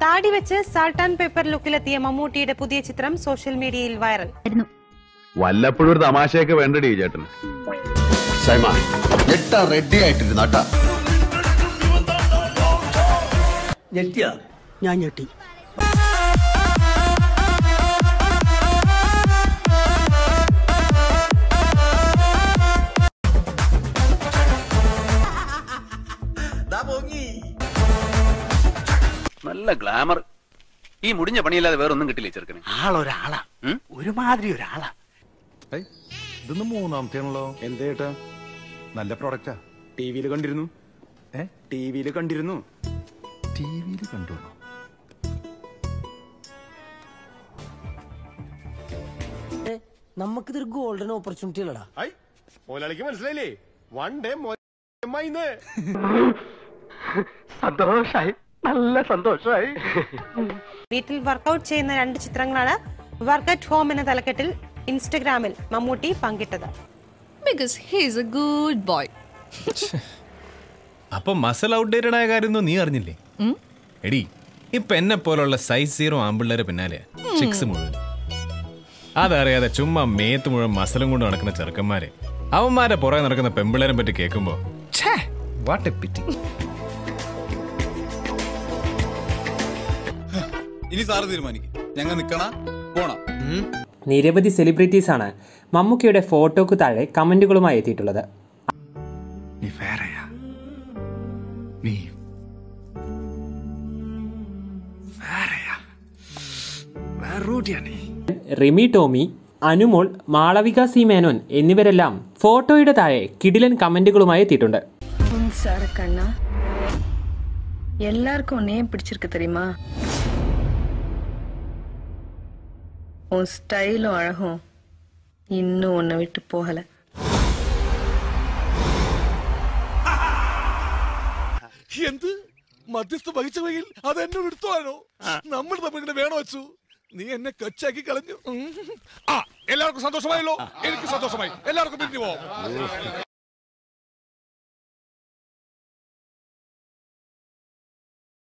താടി വെച്ച് salt and paper ലുക്കിലെത്തിയ മമ്മൂട്ടിയുടെ പുതിയ ചിത്രം സോഷ്യൽ മീഡിയയിൽ വൈറൽ വല്ലപ്പോഴും ഒരു തമാശയൊക്കെ വേണ്ടടി ചേട്ടന് സൈമ ഞെട്ടാ റെഡി ആയിട്ടിരുന്നാട്ടാ ഞെട്ടിയ ഞാൻ ഞെട്ടി നല്ല ഗ്ലാമർ ഈ മുടിഞ്ഞ പണിയില്ലാതെ വേറൊന്നും കിട്ടില്ല ഈ ചെറുക്കന് ആളൊരാളാ ഉം? ഒരുമാതിരി ഒരാളാ ഇതൊന്ന് മൂന്നാമത്തെയാണല്ലോ എന്തേട്ടാ നല്ല പ്രോഡക്റ്റാ ടി വിയിൽ കണ്ടിരുന്നു ഏ ടി വിയിൽ കണ്ടിരുന്നു ടി വിയിൽ കണ്ടു നമുക്കിതൊരു ഗോൾഡൻ ഓപ്പർച്യൂണിറ്റി അല്ലടാ മുതലാളിക്ക് മനസ്സിലായില്ലേ വൺ ഡേ സന്തോഷായി നല്ല സന്തോഷായി വീട്ടിൽ വർക്കൗട്ട് ചെയ്യുന്ന രണ്ട് ചിത്രങ്ങളാണ് വർക്ക് അറ്റ് ഹോം എന്ന തലക്കെട്ടിൽ ഇൻസ്റ്റഗ്രാമിൽ മമ്മൂട്ടി പങ്കിട്ടത് because he's a good boy. അപ്പൊ മസൽ ഔട്ട്ഡേറ്റഡ് ആയ കാര്യമൊന്നും നീ അറിഞ്ഞില്ലേ എടി ഇപ്പൊ എന്നെ പോലുള്ള സൈസ് സീറോ ആമ്പിള്ളേരെ പിന്നാലെ ചിക്സ് മുഴുവൻ അതറിയാതെ ചുമ്മാ മേത്ത് മുഴുവൻ മസലും കൊണ്ട് നടക്കുന്ന ചെറുക്കന്മാരെ അവന്മാരെ പുറകെ നടക്കുന്ന പെമ്പിള്ളേരെ പറ്റി കേൾക്കുമ്പോ വാട്ട് എ പിറ്റി ഇനി സാറ് തീരുമാനിക്കും ഞങ്ങൾ നിക്കണ പോണ നിരവധി സെലിബ്രിറ്റീസാണ് മമ്മൂക്കയുടെ ഫോട്ടോക്ക് താഴെ കമന്റുകളുമായി എത്തിയിട്ടുള്ളത് നീ വേറെയാ നീ വേറെയാ വേറൂട്ടിയാ നീ റിമി ടോമി അനുമോൾ മാളവിക സി മേനോൻ എന്നിവരെല്ലാം ഫോട്ടോയുടെ താഴെ കിടിലൻ കമന്റുകളുമായി എത്തിയിട്ടുണ്ട് சார கண்ணா எல்லாருக்கும் உன்னையே பிடிச்சிருக்கு தெரியுமா உன் ஸ்டைலும் அழகும் இன்னும் உன்னை விட்டு போகல എന്ത് മധ്യസ്ഥ വഹിച്ചവയിൽ അത് എന്നോട് എടുത്തോളാനോ നമ്മൾ തമ്മിൽ ഇങ്ങനെ വേണോ വെച്ചു നീ എന്നെ കച്ചാക്കി കളഞ്ഞു ഉം. ആ എല്ലാവർക്കും സന്തോഷമായല്ലോ എനിക്ക് സന്തോഷമായി എല്ലാവർക്കും പിരിഞ്ഞു പോവാം